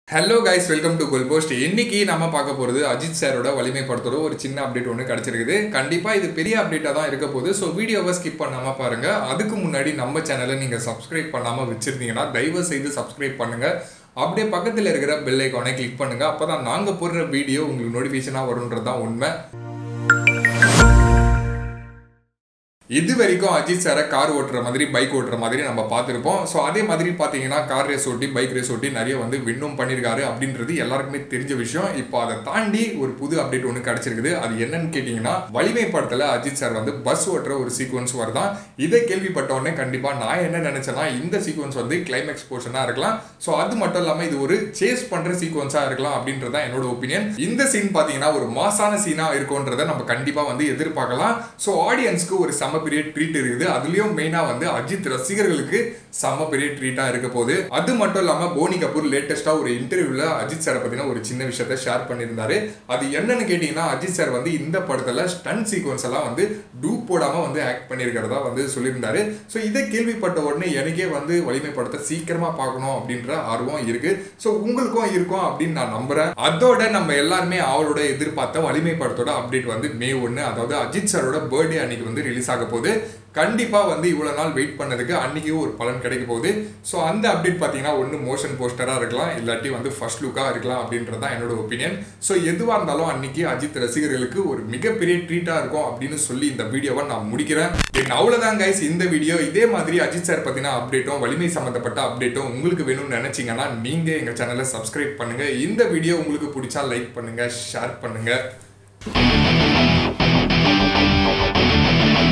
hello guys welcome to goal post இன்னைக்கு நம்ம பார்க்க போகிறது அஜித் சாரோட வலிமை படத்தோட ஒரு சின்ன அப்டேட் ஒன்று கிடச்சிருக்குது கண்டிப்பாக இது பெரிய அப்டேட்டாக தான் இருக்க போகுது ஸோ வீடியோவை ஸ்கிப் பண்ணாமல் பாருங்கள் அதுக்கு முன்னாடி நம்ம சேனலை நீங்கள் சப்ஸ்கிரைப் பண்ணாமல் வச்சுருந்தீங்கன்னா தயவு செய்து சப்ஸ்கிரைப் பண்ணுங்கள் அப்படியே பக்கத்தில் இருக்கிற பெல் ஐக்கானை கிளிக் பண்ணுங்கள் அப்போ தான் நாங்கள் போடுற வீடியோ உங்களுக்கு நோட்டிஃபிகேஷனாக வரும்ன்றது தான் உண்மை இது வரைக்கும் அஜித் சாரை கார் ஓட்டுற மாதிரி பைக் ஓட்டுற மாதிரி நம்ம பார்த்துருப்போம் ஸோ அதே மாதிரி பார்த்தீங்கன்னா கார் ரேஸ் ஓட்டி பைக் ரேஸ் ஓட்டி நிறைய வந்து வின்னும் பண்ணியிருக்காரு அப்படின்றது எல்லாருக்குமே தெரிஞ்ச விஷயம் இப்போ அதை தாண்டி ஒரு புது அப்டேட் ஒன்று கிடச்சிருக்குது அது என்னன்னு கேட்டிங்கன்னா வலிமை படத்தில் அஜித் சார் வந்து பஸ் ஓட்டுற ஒரு சீக்வன்ஸ் வருதான் இதை கேள்விப்பட்ட உடனே கண்டிப்பாக நான் என்ன நினச்சேன்னா இந்த சீக்வன்ஸ் வந்து கிளைமேக்ஸ் போர்ஷனாக இருக்கலாம் ஸோ அது மட்டும் இல்லாமல் இது ஒரு சேஸ் பண்ணுற சீக்வன்ஸாக இருக்கலாம் அப்படின்றது தான் என்னோட ஒப்பீனியன் இந்த சீன் பார்த்தீங்கன்னா ஒரு மாசான சீனாக இருக்கும்ன்றதை நம்ம கண்டிப்பாக வந்து எதிர்பார்க்கலாம் ஸோ ஆடியன்ஸ்க்கு ஒரு செம பெரிய ட்ரீட் இருக்குது அதுலயும் மெயினா வந்து அஜித் ரசிகர்களுக்கு செம பெரிய ட்ரீட்டா இருக்க போகுது அது மட்டும் இல்லாம போனி கபூர் லேட்டஸ்டா ஒரு இன்டர்வியூல அஜித் சாரை பத்தின ஒரு சின்ன விஷயத்த ஷேர் பண்ணியிருந்தாரு அது என்னன்னு கேட்டீங்கன்னா அஜித் சார் வந்து இந்த படத்துல ஸ்டன் சீக்வன்ஸ் எல்லாம் வந்து டூப் போடாம வந்து ஆக்ட் பண்ணியிருக்கிறதா வந்து சொல்லியிருந்தாரு ஸோ இதை கேள்விப்பட்ட உடனே எனக்கே வந்து வலிமை படத்தை சீக்கிரமா பார்க்கணும் அப்படின்ற ஆர்வம் இருக்கு ஸோ உங்களுக்கும் இருக்கும் அப்படின்னு நான் நம்புறேன் அதோட நம்ம எல்லாருமே அவளோட எதிர்பார்த்த வலிமை படத்தோட அப்டேட் வந்து மே ஒன்று அதாவது அஜித் சாரோட பர்த்டே அன்னைக்கு வந்து ரிலீஸ் ஆக போகுது கண்டிப்பாக வந்து இவ்வளோ நாள் வெயிட் பண்ணதுக்கு அன்றைக்கி ஒரு பலன் கிடைக்க போகுது ஸோ அந்த அப்டேட் பார்த்தீங்கன்னா ஒன்று மோஷன் போஸ்டராக இருக்கலாம் இல்லாட்டி வந்து ஃபர்ஸ்ட் லுக்காக இருக்கலாம் அப்படின்றது தான் என்னோட ஒப்பீனியன் ஸோ எதுவாக இருந்தாலும் அன்னைக்கு அஜித் ரசிகர்களுக்கு ஒரு மிகப்பெரிய ட்ரீட்டாக இருக்கும் அப்படின்னு சொல்லி இந்த வீடியோவை நான் முடிக்கிறேன் என் அவ்வளோதான் கைஸ் இந்த வீடியோ இதே மாதிரி அஜித் சார் பற்றின அப்டேட்டும் வலிமை சம்மந்தப்பட்ட அப்டேட்டும் உங்களுக்கு வேணும்னு நினச்சிங்கன்னா நீங்கள் எங்கள் சேனலை சப்ஸ்கிரைப் பண்ணுங்கள் இந்த வீடியோ உங்களுக்கு பிடிச்சா லைக் பண்ணுங்கள் ஷேர் பண்ணுங்கள்